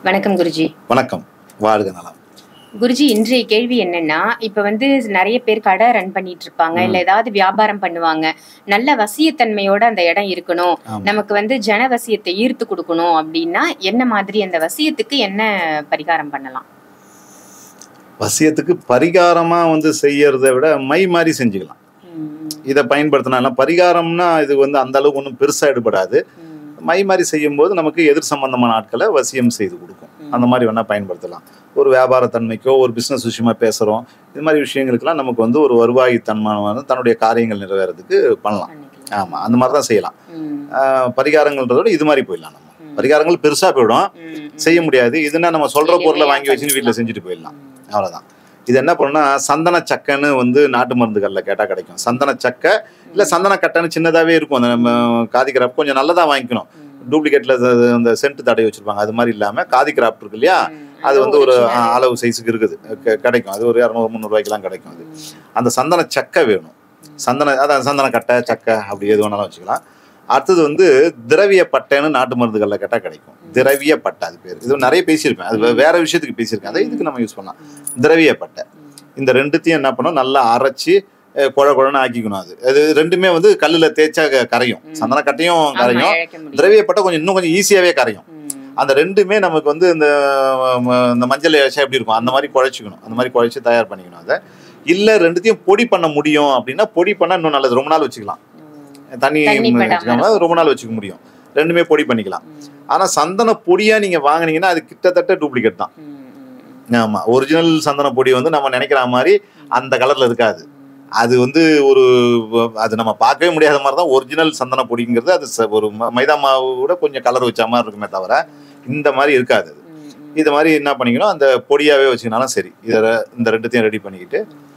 வணக்கம் குருஜி வணக்கம் வாழ்க நலம் குருஜி இன்றைய கேள்வி என்னன்னா இப்ப வந்து நிறைய பேர் கடை ரன் பண்ணிட்டு இருப்பாங்க இல்ல ஏதாவது வியாபாரம் பண்ணுவாங்க நல்ல வசியத்தன்மையோட அந்த இடம் இருக்கணும் ஆமா. நமக்கு வந்து ஜன வசியத்தை ஈர்த்து கொடுக்கணும் அப்படின்னா என்ன மாதிரி அந்த வசியத்துக்கு என்ன பரிகாரம் பண்ணலாம் வசியத்துக்கு பரிகாரமா வந்து செய்யறதை விட மை மாதிரி செஞ்சுக்கலாம் ம், இதை பயன்படுத்தினாலும் பரிகாரம்னா இது வந்து அந்த அளவுக்கு ஒன்றும் பெருசா எடுபடாது ம், மை மாதிரி செய்யும்போது நமக்கு எதிர் சம்பந்தமான ஆட்களை வசியம் செய்து கொடுக்கும் அந்த மாதிரி வேணா பயன்படுத்தலாம் ஒரு வியாபார தன்மைக்கோ ஒரு பிசினஸ் விஷயமா பேசுறோம் இது மாதிரி விஷயங்களுக்கெல்லாம் நமக்கு வந்து ஒரு வருவாய் தன்மான தன்னுடைய காரியங்கள் நிறைவேறதுக்கு பண்ணலாம் பண்ணிக்கலாம். ஆமா அந்த மாதிரி தான் செய்யலாம் ம், ஆஹ் பரிகாரங்கள்ன்றத விட இது மாதிரி போயிடலாம் நம்ம ம். பரிகாரங்கள் பெருசா போயிடும் ம், ம். செய்ய முடியாது இதுனா நம்ம சொல்ற பொருளை எளிமையா வாங்கி வச்சுன்னு வீட்டில் பண்ணிக்கலாம். செஞ்சுட்டு போயிடலாம் அவ்வளவுதான் இது என்ன பண்ணுன்னா சந்தன சக்கைன்னு வந்து நாட்டு மருந்துகள்ல கேட்டா கிடைக்கும் சந்தன சக்கை இல்ல சந்தன கட்டைன்னு சின்னதாவே இருக்கும் அந்த நம்ம காதி கிராஃப்ட் கொஞ்சம் நல்லதா வாங்கிக்கணும் ம், டூப்ளிகேட்ல அந்த சென்ட் தடவி வச்சிருப்பாங்க அது மாதிரி இல்லாம காதி கிராஃப்ட் இருக்கு இல்லையா ம். அது வந்து ஒரு original. ஆ, அளவு சைஸுக்கு இருக்குது க- கிடைக்கும் அது ஒரு இரநூறு முந்நூறுவாய்க்கெல்லாம் கிடைக்கும் அது அந்த சந்தன சக்கை வேணும் சந்தன அதான் சந்தன கட்டை சக்கை அப்படி எது வேணாலும் வச்சுக்கலாம் அடுத்தது வந்து திரவிய பட்டைன்னு நாட்டு மருந்துகள்ல கேட்டா கிடைக்கும் திரவிய பட்டை அது பேர் இது நிறைய பேசியிருப்பேன் அது வே- வேற விஷயத்துக்கு பேசியிருக்கேன் அதை இதுக்கு நம்ம யூஸ் பண்ணலாம் திரவிய பட்டை இந்த ரெண்டுத்தையும் என்ன பண்ணணும் நல்லா அரைச்சி அஹ், குழ குழன்னு ஆக்கிக்கணும் அது அது ரெண்டுமே வந்து கல்லுல தேய்ச்சா க- கரையும் ம். சந்தன கட்டையும் ஆமா, கரையும் இழக்க முடியும். திரவிய பட்டை கொஞ்சம் இன்னும் கொஞ்சம் ஈஸியாவே கரையும் ம், அந்த ரெண்டுமே நமக்கு வந்து இந்த ம, இந்த மஞ்சள் இறைச்சா எப்படி இருக்கும் அந்த மாதிரி குழைச்சிக்கணும் அந்த மாதிரி குழைச்சி தயார் பண்ணிக்கணும் அதை இல்லை ரெண்டுத்தையும் பொடி பண்ண முடியும் அப்படின்னா பொடி பண்ணால் இன்னும் நல்லது ரொம்ப நாள் வச்சுக்கலாம் ம், தண்ணி தண்ணி படாம வச்சுக்காம ரொம்ப நாள் வச்சுக்க முடியும் ரெண்டுமே பொடி பண்ணிக்கலாம் ம், ஆனால் சந்தன பொடியா நீங்க வாங்குனீங்கன்னா அது கிட்டத்தட்ட டூப்ளிகேட் தான் ம், ம், ஆமா ஒரிஜினல் சந்தன பொடி வந்து நம்ம நினைக்கிற மாதிரி அந்த கலர்ல இருக்காது அது வந்து ஒரு அது நம்ம பார்க்கவே முடியாத மாதிரி தான் ஒரிஜினல் சந்தன பொடிங்கிறது அது ச- ஒரு ம- மைதா மாவு கூட கொஞ்சம் கலர் வச்ச மாதிரி இருக்குமே தவிர இந்த மாதிரி இருக்காது அது ம், ம். இது மாதிரி என்ன பண்ணிக்கணும் அந்த பொடியாவே வச்சுக்கினாலும் சரி இதை இந்த ரெண்டுத்தையும் ரெடி பண்ணிக்கிட்டு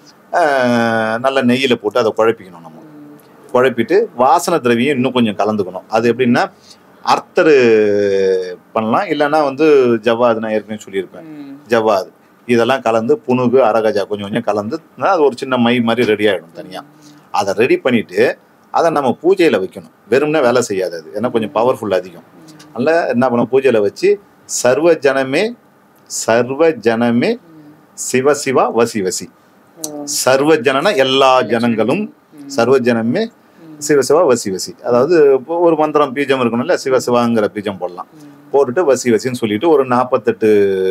ஆஹ், நல்ல நெய்யில் போட்டு அதை குழப்பிக்கணும் நம்ம குழப்பிட்டு வாசனை திரவியம் இன்னும் கொஞ்சம் கலந்துக்கணும் அது எப்படின்னா அர்த்தரு பண்ணலாம் இல்லைன்னா வந்து ஜவ்வாது நான் ஏற்கனவே சொல்லியிருப்பேன் ம், ஜவ்வாது இதெல்லாம் கலந்து புனுகு அரகஜா கொஞ்சம் கொஞ்சம் கலந்து அது ஒரு சின்ன மை மாதிரி ரெடி ஆகிடும் தனியாக அதை ரெடி பண்ணிட்டு அதை நம்ம பூஜையில் வைக்கணும் வெறும்னே வேலை செய்யாது அது ஏன்னா கொஞ்சம் பவர்ஃபுல் அதிகம் அதனால என்ன பண்ண பூஜையில் வச்சு சர்வ ஜனமே சர்வ ஜனமே சிவ சிவா வசி வசி ஓ, சர்வ ஜனன எல்லா ஜனங்களும் ம், சர்வ ஜனமே ம், சிவசிவா வசி வசி அதாவது இப்போ ஒரு மந்திரம் பீஜம் இருக்கணும்ல சிவசிவாங்கிற பீஜம் போடலாம் ம். போட்டுட்டு வசி வசின்னு சொல்லிட்டு ஒரு நாற்பத்தெட்டு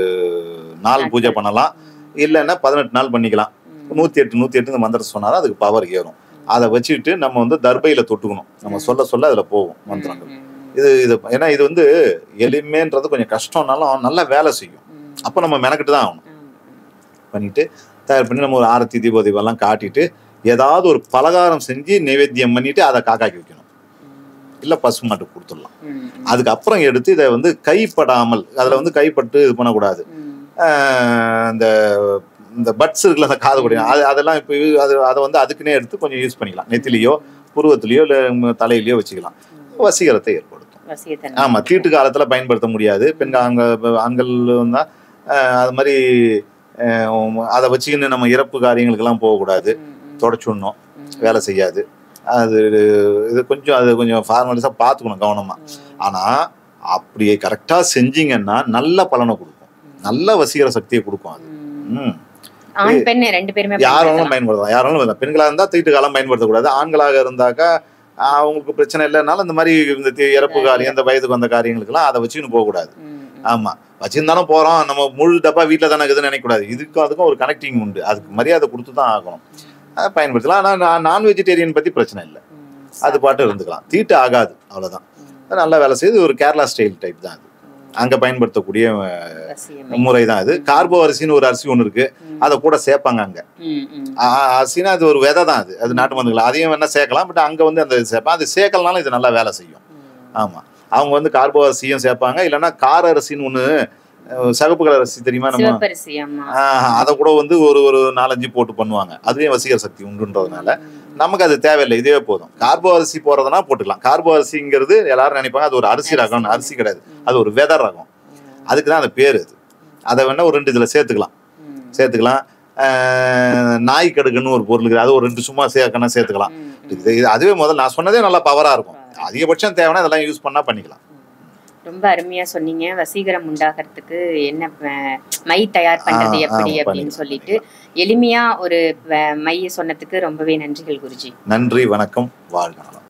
நாள் பூஜை பண்ணலாம் இல்லைன்னா பதினெட்டு நாள் பண்ணிக்கலாம் நூற்றி எட்டு நூற்றி எட்டு இந்த மந்திரம் சொன்னாலும் அதுக்கு பவர் ஏறும் அதை வச்சுக்கிட்டு நம்ம வந்து தர்பையில் தொட்டுக்கணும் நம்ம சொல்ல சொல்ல அதில் போகும் மந்திரங்கள் ம், இது இது ஏன்னா இது வந்து எளிமைன்றது கொஞ்சம் கஷ்டம்னாலும் நல்லா வேலை செய்யும் ம், அப்போ நம்ம மெனக்கிட்டு தான் ஆகணும் ம், பண்ணிட்டு தயார் பண்ணி நம்ம ஒரு ஆரத்தி தீப தீபம்லாம் காட்டிட்டு ஏதாவது ஒரு பலகாரம் செஞ்சு நைவேத்தியம் பண்ணிட்டு அதை காக்காக்கி வைக்கணும் இல்லை பசுமாட்டுக்கு கொடுத்துடலாம் ம், ம், அதுக்கப்புறம் எடுத்து இதை வந்து கைப்படாமல் அதில் வந்து கைப்பட்டு இது பண்ணக்கூடாது ம், ஆஹ் இந்த இந்த பட்ஸ் இருக்குல்ல அந்த காது குடி அது அதெல்லாம் இப்போ அது அதை வந்து அதுக்குன்னே எடுத்து கொஞ்சம் யூஸ் பண்ணிக்கலாம் நெத்திலையோ புருவத்திலையோ இல்லை தலையிலையோ வச்சுக்கலாம் வசீகரத்தை ஏற்படுத்தும் வசியத்தன்மை. ஆமா தீட்டு காலத்துல பயன்படுத்த முடியாது பெண்கள் ஆண்கள் ஆண்கள் தான் அது மாதிரி ஆஹ் அதை வச்சுக்கின்னு நம்ம இறப்பு காரியங்களுக்கெல்லாம் போகக்கூடாது ம், ம், தொடச்சுடணும் ம், வேலை செய்யாது அது இது கொஞ்சம் அது கொஞ்சம் ஃபார்மாலிட்டிஸாக பார்த்துக்கணும் கவனமாக ஆனால் அப்படியே கரெக்டாக செஞ்சீங்கன்னா நல்ல பலனை கொடுக்கும் நல்ல வசீகர சக்தியை கொடுக்கும் அது ம். ம் ஆண் பெண் ரெண்டு பேருமே யாரும் பயன்படுத்தலாம். பயன்படுத்தலாம் யாரும் இல்லை பெண்களாக இருந்தால் தீட்டு காலம் பயன்படுத்தக்கூடாது ஆண்களாக இருந்தாக்கா ஆஹ் அவங்களுக்கு பிரச்சனை இல்லைனாலும் இந்த மாதிரி இந்த தி- இறப்பு காரியம் இந்த வயதுக்கு வந்த காரியங்களுக்கெல்லாம் அதை வச்சுக்கின்னு போகக்கூடாது ம், ம். ஆமா வச்சிருந்தானே போறோம் நம்ம முழு டப்பா வீட்டில் தானே இருக்குதுன்னு நினைக்கக்கூடாது இதுக்கும் அதுக்கும் ஒரு கனெக்டிங் உண்டு அதுக்கு மரியாதை கொடுத்து தான் ஆகணும் அதை பயன்படுத்தலாம் ஆனால் நான் நான் வெஜிடேரியன் பற்றி பிரச்சனை இல்லை ம், அது பாட்டு இருந்துக்கலாம் தீட்டு ஆகாது அவ்வளோதான் அது நல்லா வேலை செய்யுது ஒரு கேரளா ஸ்டைல் டைப் தான் அது அங்கே பயன்படுத்தக்கூடிய வசியமை. முறை தான் அது கார்போ அரிசின்னு ஒரு அரிசி ஒன்று இருக்கு ம், அதை கூட சேர்ப்பாங்க அங்கே ம், ம். அரிசினா அது ஒரு விதை தான் அது அது நாட்டு மருந்துகள் அதையும் வேணா சேர்க்கலாம் பட் அங்கே வந்து அந்த சேர்ப்பான் அது சேர்க்கலனாலும் இது நல்லா வேலை செய்யும் ஆமாம் அவங்க வந்து கார்போ அரிசியும் சேர்ப்பாங்க இல்லைன்னா கார அரிசின்னு ஒன்று சிவப்பு கலர் அரிசி தெரியுமா நம்ம சிவப்பரிசி ஆமா ஆஹ், அதை கூட வந்து ஒரு ஒரு நாலஞ்சு போட்டு பண்ணுவாங்க அதுவே வசீகர சக்தி உண்டுன்றதுனால நமக்கு அது தேவையில்லை இதுவே போதும் கார்போ அரிசி போறதுனா போட்டுக்கலாம் கார்போ அரிசிங்கிறது எல்லாரும் நினைப்பாங்க அது ஒரு அரிசி ரகம் அரிசி கிடையாது அது ஒரு விதை ரகம் அதுக்கு தான் அந்த பேர் அது அதை வேணா ஒரு ரெண்டு இதில் சேர்த்துக்கலாம் ம், சேர்த்துக்கலாம் ஆஹ், நாய் கடுகுன்னு ஒரு பொருள் இருக்குது அது ஒரு ரெண்டு சும்மா சேர்க்கணும் சேர்த்துக்கலாம் ம், ம். இது இது அதுவே முதல்ல நான் சொன்னதே நல்லா பவராக இருக்கும் அதிகபட்சம் தேவைன்னா இதெல்லாம் யூஸ் பண்ணால் பண்ணிக்கலாம் ரொம்ப அருமையா சொன்னீங்க வசீகரம் உண்டாகிறதுக்கு என்ன அஹ், மை தயார் பண்றது ஆ, எப்படி ஆ, அப்படின்னு பண்ணிக்கலாம், சொல்லிட்டு எளிமையா ஒரு அஹ், மைய சொன்னதுக்கு ரொம்பவே நன்றிகள் குருஜி நன்றி வணக்கம் வாழ்க நலம்